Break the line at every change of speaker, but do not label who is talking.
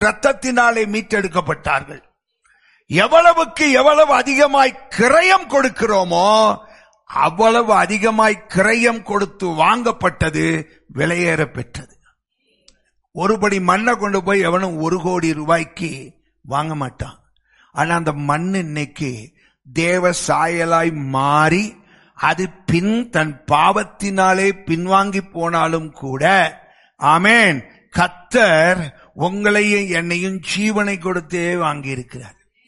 ரத்தத்தினாலே மீட்டெடுக்கப்பட்டார்கள் எவ்வளவுக்கு எவ்வளவு அதிகமாய் கிரயம் கொடுக்கிறோமோ அவ்வளவு அதிகமாய் கிரயம் கொடுத்து வாங்கப்பட்டது விலையேற பெற்றது ஒருபடி மண்ணை கொண்டு போய் எவனும் ஒரு கோடி ரூபாய்க்கு வாங்க மாட்டான் ஆனா அந்த மண் இன்னைக்கு தேவ சாயலாய் மாறி அது பின் தன் பாவத்தினாலே பின்வாங்கி போனாலும் கூட ஆமேன் கத்தர் உங்களையும் என்னையும் ஜீவனை கொடுத்தே வாங்கி இருக்கிறார்